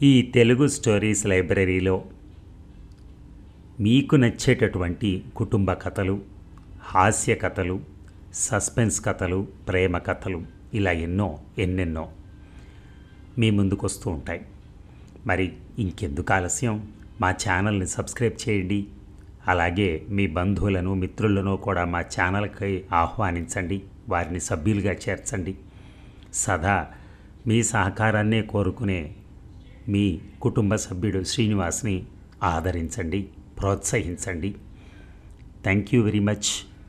ఈ తెలుగు స్టోరీస్ లైబ్రరీలో మీకు నచ్చేటటువంటి కుటుంబ కథలు హాస్య కథలు సస్పెన్స్ కథలు ప్రేమ కథలు ఇలా ఎన్నో ఎన్నెన్నో మీ ముందుకు వస్తూ ఉంటాయి మరి ఇంకెందుకు ఆలస్యం మా ఛానల్ని సబ్స్క్రైబ్ చేయండి అలాగే మీ బంధువులను మిత్రులను కూడా మా ఛానల్కి ఆహ్వానించండి వారిని సభ్యులుగా చేర్చండి సదా మీ సహకారాన్నే కోరుకునే మీ కుటుంబ సభ్యుడు శ్రీనివాస్ని ఆదరించండి ప్రోత్సహించండి థ్యాంక్ యూ వెరీ మచ్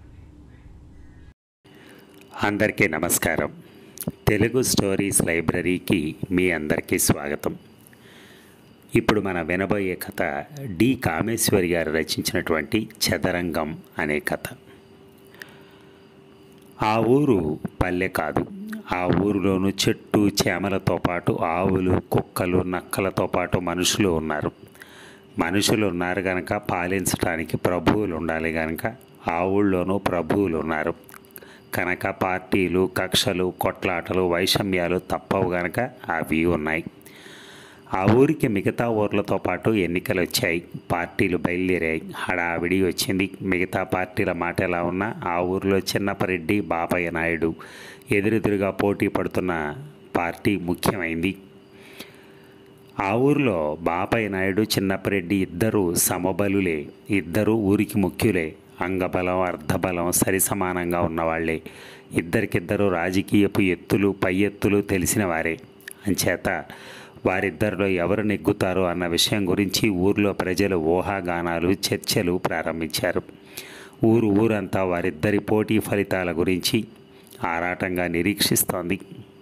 అందరికీ నమస్కారం తెలుగు స్టోరీస్ లైబ్రరీకి మీ అందరికీ స్వాగతం ఇప్పుడు మన వినబోయే కథ డి కామేశ్వరి గారు రచించినటువంటి చదరంగం అనే కథ ఆ ఊరు పల్లె కాదు ఆ ఊరిలోను చెట్టు చేమలతో పాటు ఆవులు కుక్కలు నక్కలతో పాటు మనుషులు ఉన్నారు మనుషులు ఉన్నారు కనుక పాలించడానికి ప్రభువులు ఉండాలి కనుక ఆ ఊళ్ళోనూ ప్రభువులు ఉన్నారు కనుక పార్టీలు కక్షలు కొట్లాటలు వైషమ్యాలు తప్పవు గనక అవి ఉన్నాయి ఆ ఊరికి మిగతా ఊర్లతో పాటు ఎన్నికలు వచ్చాయి పార్టీలు బయలుదేరాయి హడావిడి వచ్చింది మిగతా పార్టీల మాట ఎలా ఉన్నా ఆ ఊరిలో చిన్నపరెడ్డి బాపయ్య నాయుడు ఎదురెదురుగా పోటీ పడుతున్న పార్టీ ముఖ్యమైంది ఆ ఊరిలో బాపయ్య నాయుడు చిన్నపరెడ్డి ఇద్దరు సమబలులే ఇద్దరు ఊరికి ముఖ్యులే అంగబలం అర్ధబలం సరిసమానంగా ఉన్నవాళ్లే ఇద్దరికిద్దరు రాజకీయపు ఎత్తులు పై ఎత్తులు తెలిసిన వారే అంచేత వారిద్దరిలో ఎవరు నెగ్గుతారో అన్న విషయం గురించి ఊర్లో ప్రజలు ఊహాగానాలు చర్చలు ప్రారంభించారు ఊరు ఊరంతా వారిద్దరి పోటీ ఫలితాల గురించి ఆరాటంగా నిరీక్షిస్తోంది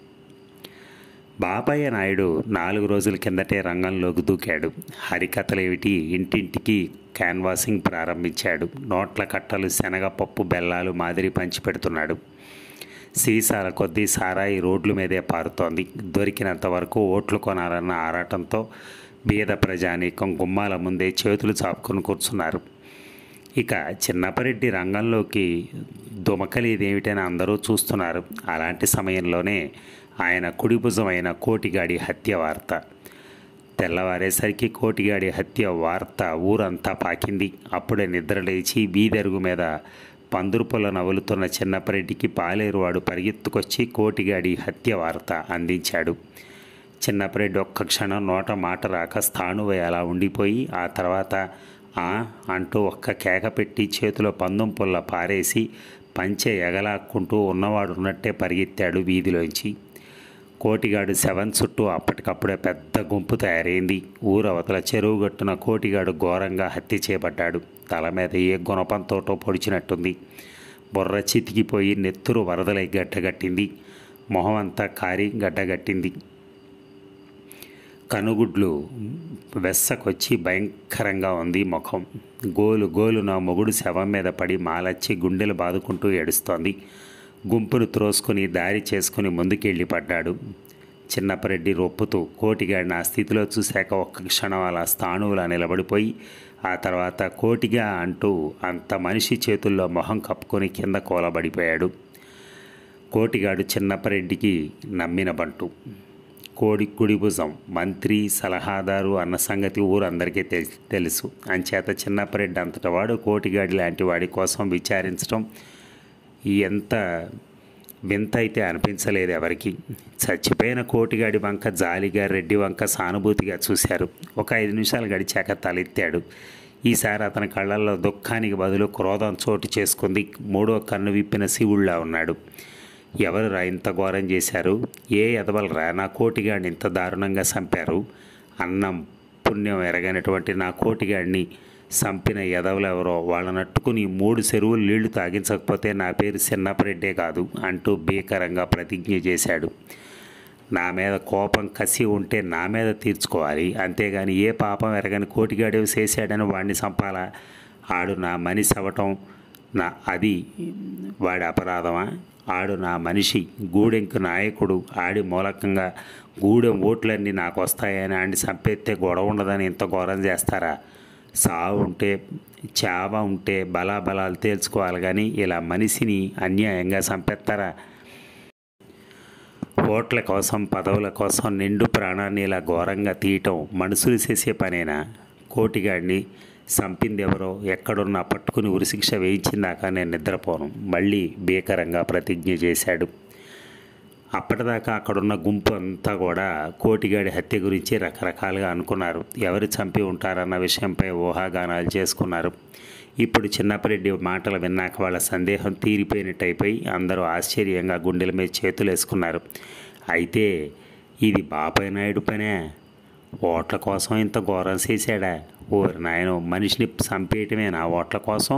బాపయ్య నాయుడు నాలుగు రోజుల కిందటే రంగంలోకి దూకాడు హరికథలేమిటి ఇంటింటికి క్యాన్వాసింగ్ ప్రారంభించాడు నోట్ల కట్టలు శనగపప్పు బెల్లాలు మాదిరి పంచిపెడుతున్నాడు సీసాల కొద్దీ సారాయి రోడ్ల మీదే పారుతోంది దొరికినంత వరకు ఓట్లు కొనాలన్న ఆరాటంతో బీద ప్రజానీకం గుమ్మాల ముందే చేతులు చాపుకొని కూర్చున్నారు ఇక చిన్నపరెడ్డి రంగంలోకి దుమకలేదేమిటని అందరూ చూస్తున్నారు అలాంటి సమయంలోనే ఆయన కుడి భుజమైన కోటిగాడి హత్య వార్త తెల్లవారేసరికి కోటిగాడి హత్య వార్త ఊరంతా పాకింది అప్పుడే నిద్రలేచి బీదరుగు మీద పందురుపుల నవ్వులుతున్న చిన్నపరెడ్డికి పాలేరువాడు పరిగెత్తుకొచ్చి కోటిగాడి హత్య వార్త అందించాడు చిన్నపరెడ్డి ఒక్క క్షణం నోట మాట రాక స్థాణువై అలా ఉండిపోయి ఆ తర్వాత ఆ అంటూ ఒక్క కేక పెట్టి చేతిలో పందెం పుల్ల పారేసి పంచె ఎగలాక్కుంటూ ఉన్నవాడు ఉన్నట్టే పరిగెత్తాడు వీధిలోంచి కోటిగాడు సెవెన్ చుట్టూ అప్పటికప్పుడే పెద్ద గుంపు తయారైంది ఊరవతల చెరువు గట్టున కోటిగాడు ఘోరంగా హత్య చేయబడ్డాడు తల మీద ఏ గుణపంతోటో పొడిచినట్టుంది బుర్ర చితికిపోయి నెత్తురు వరదలై గడ్డగట్టింది మొహం అంతా కారి గడ్డగట్టింది కనుగుడ్లు వెస్సకొచ్చి భయంకరంగా ఉంది ముఖం గోలు గోలు నా మొగుడు శవం మీద పడి మాలచ్చి గుండెలు బాదుకుంటూ ఏడుస్తోంది గుంపును త్రోసుకుని దారి చేసుకుని ముందుకెళ్ళి పడ్డాడు చిన్నపరెడ్డి రొప్పుతూ కోటిగాడిని ఆ స్థితిలో చూశాక ఒక్క క్షణం అలా స్థాణువులా నిలబడిపోయి ఆ తర్వాత కోటిగా అంటూ అంత మనిషి చేతుల్లో మొహం కప్పుకొని కింద కూలబడిపోయాడు కోటిగాడు చిన్నపరెడ్డికి నమ్మిన బంటు కోడి కుడి భుజం మంత్రి సలహాదారు అన్న సంగతి ఊరందరికీ తె- తెలుసు అంచేత చిన్నపరెడ్డి అంతటి వాడు కోటిగాడి లాంటి వాడి కోసం విచారించడం ఎంత వింత అయితే అనిపించలేదు ఎవరికి చచ్చిపోయిన కోటిగాడి వంక జాలిగా రెడ్డి వంక సానుభూతిగా చూశారు ఒక ఐదు నిమిషాలు గడిచాక తలెత్తాడు ఈసారి అతని కళ్ళల్లో దుఃఖానికి బదులు క్రోధం చోటు చేసుకుంది మూడో కన్ను విప్పిన శివుళ్ళ ఉన్నాడు ఎవరు రా ఇంత ఘోరం చేశారు ఏ ఎదవలరా నా కోటిగాడిని ఇంత దారుణంగా చంపారు అన్నం పుణ్యం ఎరగనటువంటి నా కోటిగాడిని చంపిన ఎదవలెవరో వాళ్ళనట్టుకుని మూడు చెరువులు నీళ్లు తాగించకపోతే నా పేరు చిన్నపరెడ్డే కాదు అంటూ భీకరంగా ప్రతిజ్ఞ చేశాడు నా మీద కోపం కసి ఉంటే నా మీద తీర్చుకోవాలి అంతేగాని ఏ పాపం ఎరగని కోటిగాడేవి చేశాడని వాడిని చంపాలా ఆడు నా మనిషి అవ్వటం నా అది వాడి అపరాధమా ఆడు నా మనిషి గూడెంకు నాయకుడు ఆడి మూలకంగా గూడెం ఓట్లన్నీ నాకు వస్తాయని ఆడిని చంపేస్తే గొడవ ఉండదని ఇంత ఘోరం చేస్తారా సావు ఉంటే చావ ఉంటే బలాబలాలు తేల్చుకోవాలి కానీ ఇలా మనిషిని అన్యాయంగా చంపేస్తారా ఓట్ల కోసం పదవుల కోసం నిండు ప్రాణాన్ని ఇలా ఘోరంగా తీయటం మనుషులు చేసే పనేనా కోటిగాడిని సంపింది ఎవరో ఎక్కడున్నా పట్టుకుని ఉరిశిక్ష వేయించిందాక నేను నిద్రపోను మళ్ళీ భీకరంగా ప్రతిజ్ఞ చేశాడు అప్పటిదాకా అక్కడున్న గుంపు అంతా కూడా కోటిగాడి హత్య గురించి రకరకాలుగా అనుకున్నారు ఎవరు చంపి ఉంటారన్న విషయంపై ఊహాగానాలు చేసుకున్నారు ఇప్పుడు చిన్నప్పరెడ్డి మాటలు విన్నాక వాళ్ళ సందేహం తీరిపోయినట్టయిపోయి అందరూ ఆశ్చర్యంగా గుండెల మీద చేతులు వేసుకున్నారు అయితే ఇది బాబాయ్ నాయుడు పనే ఓట్ల కోసం ఇంత ఘోరం చేశాడా ఓరి నాయన మనిషిని చంపేయటమేనా ఓట్ల కోసం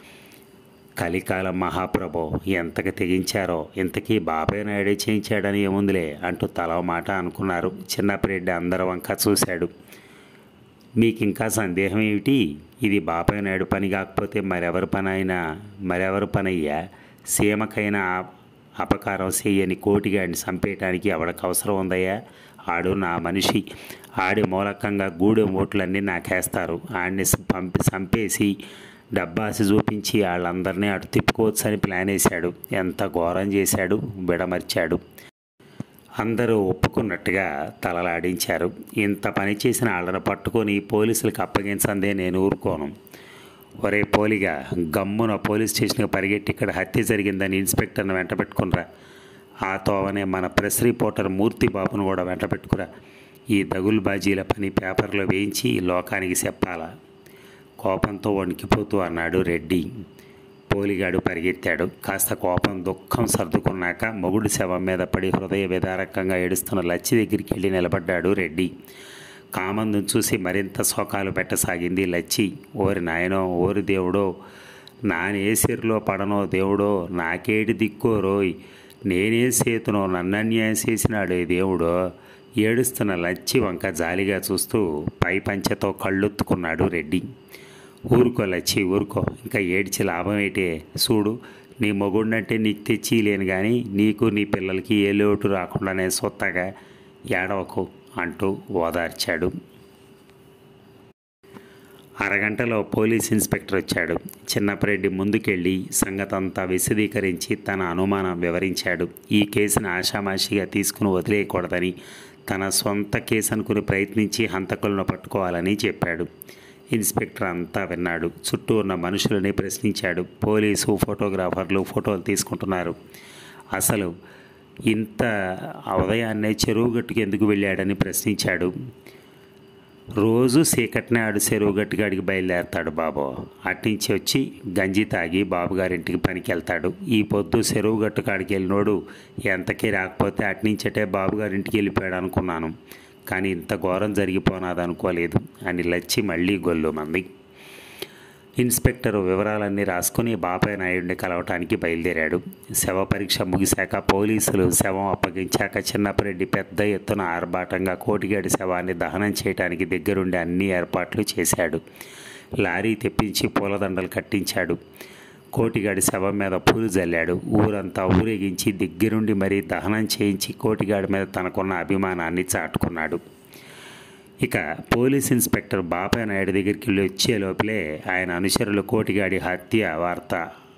కలికాలం మహాప్రభో ఎంతకి తెగించారో ఇంతకీ బాబాయ్ నాయుడే చేయించాడని ఏముందిలే అంటూ తల మాట అనుకున్నారు చిన్నప్పరెడ్డి అందరి వంక చూశాడు మీకు ఇంకా సందేహం ఏమిటి ఇది బాబాయ్ నాయుడు పని కాకపోతే మరెవరి పని అయినా మరెవరి పని అయ్యా సీమకైనా అపకారం చేయని కోటిగాడిని చంపేయటానికి ఎవరికి అవసరం ఉందయ్యా ఆడు నా మనిషి ఆడి మూలకంగా గూడెం ఓట్లన్నీ నాకేస్తారు ఆడిని పంపి చంపేసి డబ్బాసి చూపించి వాళ్ళందరినీ అటు తిప్పుకోవచ్చని ప్లాన్ వేశాడు ఎంత ఘోరం చేశాడు విడమర్చాడు అందరూ ఒప్పుకున్నట్టుగా తలలాడించారు ఇంత పని చేసిన వాళ్ళని పట్టుకొని పోలీసులకు అప్పగించందే నేను ఊరుకోను ఒరే పోలిగా గమ్మున పోలీస్ స్టేషన్కి పరిగెట్టి ఇక్కడ హత్య జరిగిందని ఇన్స్పెక్టర్ని వెంట పెట్టుకునరా ఆ తోవనే మన ప్రెస్ రిపోర్టర్ మూర్తి బాబును కూడా వెంట పెట్టుకురా ఈ దగులు బాజీల పని పేపర్లో వేయించి లోకానికి చెప్పాలా కోపంతో వణికిపోతూ అన్నాడు రెడ్డి పోలిగాడు పరిగెత్తాడు కాస్త కోపం దుఃఖం సర్దుకున్నాక మొగుడు శవం మీద పడి హృదయ విదారకంగా ఏడుస్తున్న లచ్చి దగ్గరికి వెళ్ళి నిలబడ్డాడు రెడ్డి కామందును చూసి మరింత శోకాలు పెట్టసాగింది లచ్చి ఓరి నాయనో ఓరి దేవుడో నానే సిరిలో పడనో దేవుడో నాకేటి దిక్కో రోయ్ నేనే సేతునో నన్ను అన్యాయం చేసినాడే దేవుడో ఏడుస్తున్న లచ్చి వంక జాలిగా చూస్తూ పై పంచెతో కళ్ళొత్తుకున్నాడు రెడ్డి ఊరుకో లచ్చి ఊరుకో ఇంకా ఏడ్చి లాభం ఏంటే చూడు నీ మొగుడినంటే నీకు తెచ్చి లేను కానీ నీకు నీ పిల్లలకి ఏ లోటు రాకుండా నేను సొత్తగా ఏడవకు అంటూ ఓదార్చాడు అరగంటలో పోలీస్ ఇన్స్పెక్టర్ వచ్చాడు చిన్నపరెడ్డి ముందుకెళ్ళి సంగతంతా విశదీకరించి తన అనుమానం వివరించాడు ఈ కేసును ఆషామాషిగా తీసుకుని వదిలేయకూడదని తన సొంత కేసు అనుకుని ప్రయత్నించి హంతకులను పట్టుకోవాలని చెప్పాడు ఇన్స్పెక్టర్ అంతా విన్నాడు చుట్టూ ఉన్న మనుషులని ప్రశ్నించాడు పోలీసు ఫోటోగ్రాఫర్లు ఫోటోలు తీసుకుంటున్నారు అసలు ఇంత ఉదయాన్నే చెరువు గట్టుకు ఎందుకు వెళ్ళాడని ప్రశ్నించాడు రోజు సీకట్నే ఆడు చెరువు గట్టుగాడికి బయలుదేరతాడు బాబు అట్నుంచి వచ్చి గంజి తాగి బాబుగారింటికి పనికి వెళ్తాడు ఈ పొద్దు చెరువు గట్టు కాడికి వెళ్ళినోడు ఎంతకీ రాకపోతే అట్నుంచటే బాబుగారింటికి వెళ్ళిపోయాడు అనుకున్నాను కానీ ఇంత ఘోరం జరిగిపోనాది అనుకోలేదు అని లచ్చి మళ్ళీ గొల్లు మంది ఇన్స్పెక్టర్ వివరాలన్నీ రాసుకుని బాబాయ్ నాయుడిని కలవటానికి బయలుదేరాడు శవ పరీక్ష ముగిశాక పోలీసులు శవం అప్పగించాక చిన్నపరెడ్డి పెద్ద ఎత్తున ఆర్భాటంగా కోటిగాడి శవాన్ని దహనం చేయడానికి దగ్గరుండి అన్ని ఏర్పాట్లు చేశాడు లారీ తెప్పించి పూలదండలు కట్టించాడు కోటిగాడి శవం మీద పూలు జల్లాడు ఊరంతా ఊరేగించి దగ్గరుండి మరీ దహనం చేయించి కోటిగాడి మీద తనకున్న అభిమానాన్ని చాటుకున్నాడు ఇక పోలీస్ ఇన్స్పెక్టర్ బాబాయ్ నాయుడు దగ్గరికి వెళ్ళి వచ్చే లోపలే ఆయన అనుచరులు కోటిగాడి హత్య వార్త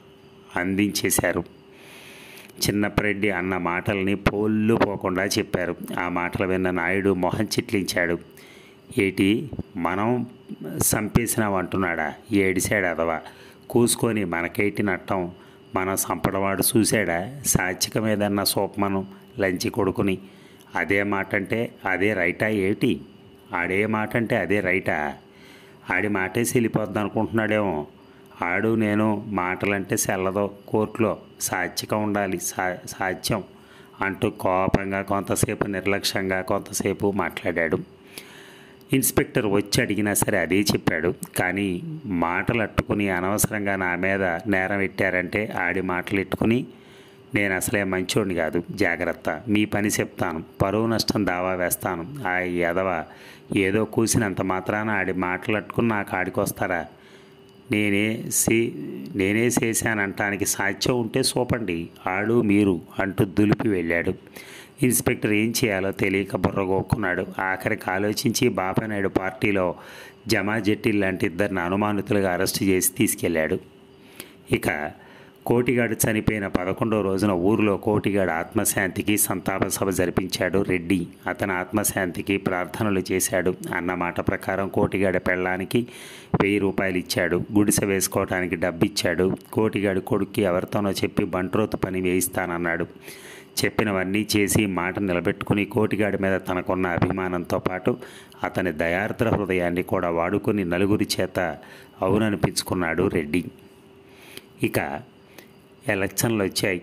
అందించేశారు చిన్నప్పరెడ్డి అన్న మాటల్ని పోళ్ళు పోకుండా చెప్పారు ఆ మాటలు విన్న నాయుడు మొహం చిట్లించాడు ఏటి మనం చంపేసినాం అంటున్నాడా ఏడిశాడు అదవా కూసుకొని మనకేటి నట్టం మనం చంపడవాడు చూశాడా సాత్వికం ఏదన్నా సోపమను లంచి కొడుకుని అదే మాట అంటే అదే రైటా ఏటి ఆడే మాట అంటే అదే రైటా ఆడి మాటేసి వెళ్ళిపోద్ది అనుకుంటున్నాడేమో ఆడు నేను మాటలంటే సెల్లదో కోర్టులో సాత్వికం ఉండాలి సా సాధ్యం అంటూ కోపంగా కొంతసేపు నిర్లక్ష్యంగా కొంతసేపు మాట్లాడాడు ఇన్స్పెక్టర్ వచ్చి అడిగినా సరే అదే చెప్పాడు కానీ మాటలు అట్టుకుని అనవసరంగా నా మీద నేరం పెట్టారంటే ఆడి మాటలు ఎట్టుకుని నేను అసలే మంచోడిని కాదు జాగ్రత్త మీ పని చెప్తాను పరువు నష్టం దావా వేస్తాను ఆ ఎదవ ఏదో కూసినంత మాత్రాన ఆడి మాటలు అట్టుకుని నాకు ఆడికొస్తారా నేనే సే నేనే చేశానంటానికి సాధ్యం ఉంటే చూపండి ఆడు మీరు అంటూ దులిపి వెళ్ళాడు ఇన్స్పెక్టర్ ఏం చేయాలో తెలియక బుర్రగొక్కున్నాడు ఆఖరికి ఆలోచించి బాపనాయుడు పార్టీలో జమా జట్టి లాంటి ఇద్దరిని అనుమానితులుగా అరెస్టు చేసి తీసుకెళ్ళాడు ఇక కోటిగాడు చనిపోయిన పదకొండో రోజున ఊరిలో కోటిగాడు ఆత్మశాంతికి సంతాప సభ జరిపించాడు రెడ్డి అతని ఆత్మశాంతికి ప్రార్థనలు చేశాడు అన్న మాట ప్రకారం కోటిగాడి పెళ్ళానికి వెయ్యి రూపాయలు ఇచ్చాడు గుడిసె వేసుకోవడానికి డబ్బు ఇచ్చాడు కోటిగాడి కొడుక్కి ఎవరితోనో చెప్పి బంట్రోతు పని వేయిస్తానన్నాడు చెప్పినవన్నీ చేసి మాట నిలబెట్టుకుని కోటిగాడి మీద తనకున్న అభిమానంతో పాటు అతని దయార్ద్ర హృదయాన్ని కూడా వాడుకొని నలుగురి చేత అవుననిపించుకున్నాడు రెడ్డి ఇక ఎలక్షన్లు వచ్చాయి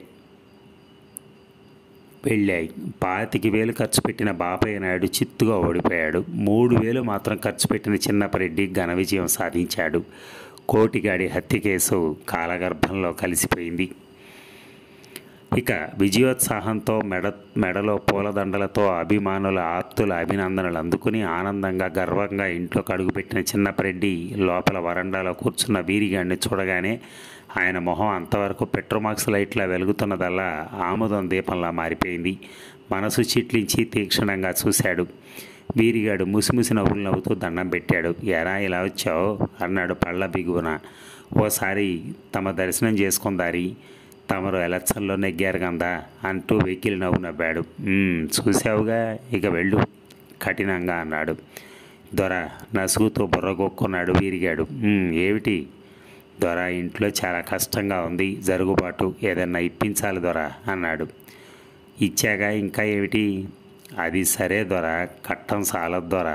వెళ్ళాయి పాతికి వేలు ఖర్చు పెట్టిన బాపయ్య నాయుడు చిత్తుగా ఓడిపోయాడు మూడు వేలు మాత్రం ఖర్చు పెట్టిన చిన్నపరెడ్డి ఘన విజయం సాధించాడు కోటిగాడి హత్య కేసు కాలగర్భంలో కలిసిపోయింది ఇక విజయోత్సాహంతో మెడ మెడలో పూలదండలతో అభిమానుల ఆప్తుల అభినందనలు అందుకుని ఆనందంగా గర్వంగా ఇంట్లోకి అడుగుపెట్టిన చిన్నపరెడ్డి లోపల వరండాలో కూర్చున్న వీరిగాడిని చూడగానే ఆయన మొహం అంతవరకు పెట్రోమాక్స్ లైట్లా వెలుగుతున్నదల్లా ఆముదం దీపంలా మారిపోయింది మనసు చిట్లించి తీక్షణంగా చూశాడు వీరిగాడు ముసిముసి నవ్వులు నవ్వుతూ దండం పెట్టాడు ఎరా ఇలా వచ్చావు అన్నాడు పళ్ళ బిగువన ఓసారి తమ దర్శనం చేసుకుందారి తమరు ఎలక్షన్లో నెగ్గారు కందా అంటూ వెకిలి నవ్వు నవ్వాడు "ఉమ్, చూసావుగా ఇక వెళ్ళు కఠినంగా అన్నాడు దొర నసుగుతూ బుర్రగొక్కున్నాడు వీరిగాడు "ఉమ్, ఏమిటి దొర ఇంట్లో చాలా కష్టంగా ఉంది జరుగుబాటు ఏదన్నా ఇప్పించాలి దొర అన్నాడు ఇచ్చాగా ఇంకా ఏమిటి అది సరే దొర కట్టం సాలదు దొర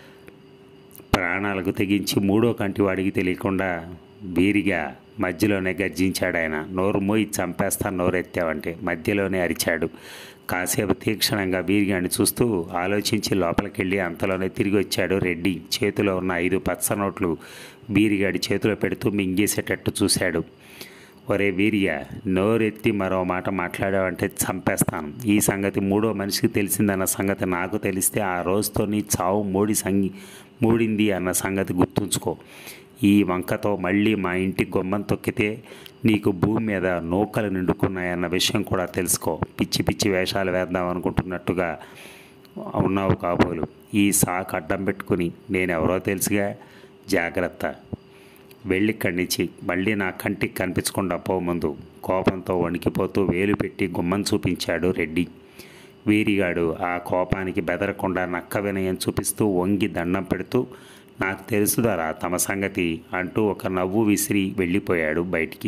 ప్రాణాలకు తెగించి మూడో కంటి వాడికి తెలియకుండా బీరిగా మధ్యలోనే గర్జించాడు ఆయన నోరు మోయి చంపేస్తాను నోరెత్తావంటే మధ్యలోనే అరిచాడు కాసేపు తీక్షణంగా బీరిగాడిని చూస్తూ ఆలోచించి లోపలికెళ్ళి అంతలోనే తిరిగి వచ్చాడు రెడ్డి చేతిలో ఉన్న ఐదు పచ్చ నోట్లు బీరిగాడి చేతిలో పెడుతూ మింగేసేటట్టు చూశాడు ఒరే వీర్య నోరెత్తి మరో మాట మాట్లాడావంటే చంపేస్తాను ఈ సంగతి మూడో మనిషికి తెలిసిందన్న సంగతి నాకు తెలిస్తే ఆ రోజుతో నీ చావు మూడి సంగి మూడింది అన్న సంగతి గుర్తుంచుకో ఈ వంకతో మళ్ళీ మా ఇంటి గుమ్మం తొక్కితే నీకు భూమి మీద నూకలు నిండుకున్నాయన్న విషయం కూడా తెలుసుకో పిచ్చి పిచ్చి వేషాలు వేద్దాం అనుకుంటున్నట్టుగా ఉన్నావు కాబోలు ఈ సాకు అడ్డం పెట్టుకుని నేనెవరో తెలుసుగా జాగ్రత్త వెళ్ళిక్కడి నుంచి మళ్ళీ నా కంటికి కనిపించకుండా పో ముందు కోపంతో వణికిపోతూ వేలు పెట్టి గుమ్మం చూపించాడు రెడ్డి వీరిగాడు ఆ కోపానికి బెదరకుండా నక్క వినయం చూపిస్తూ వంగి దండం పెడుతూ నాకు తెలుసుదరా తమ సంగతి అంటూ ఒక నవ్వు విసిరి వెళ్ళిపోయాడు బయటికి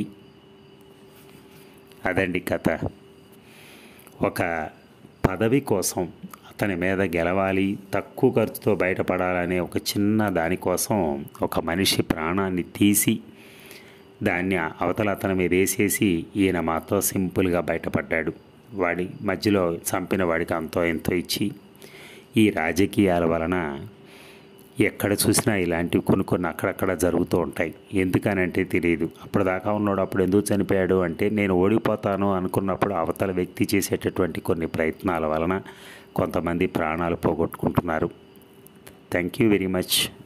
అదండి కథ ఒక పదవి కోసం అతని మీద గెలవాలి తక్కువ ఖర్చుతో బయటపడాలనే ఒక చిన్న దానికోసం ఒక మనిషి ప్రాణాన్ని తీసి దాన్ని అవతల అతని మీద వేసేసి ఈయన మాత్రం సింపుల్గా బయటపడ్డాడు వాడి మధ్యలో చంపిన వాడికి అంతో ఎంతో ఇచ్చి ఈ రాజకీయాల వలన ఎక్కడ చూసినా ఇలాంటివి కొన్ని కొన్ని అక్కడక్కడ జరుగుతూ ఉంటాయి ఎందుకనంటే తెలియదు అప్పటిదాకా ఉన్నాడు అప్పుడు ఎందుకు చనిపోయాడు అంటే నేను ఓడిపోతాను అనుకున్నప్పుడు అవతల వ్యక్తి చేసేటటువంటి కొన్ని ప్రయత్నాల వలన కొంతమంది ప్రాణాలు పోగొట్టుకుంటున్నారు థ్యాంక్ యూ వెరీ మచ్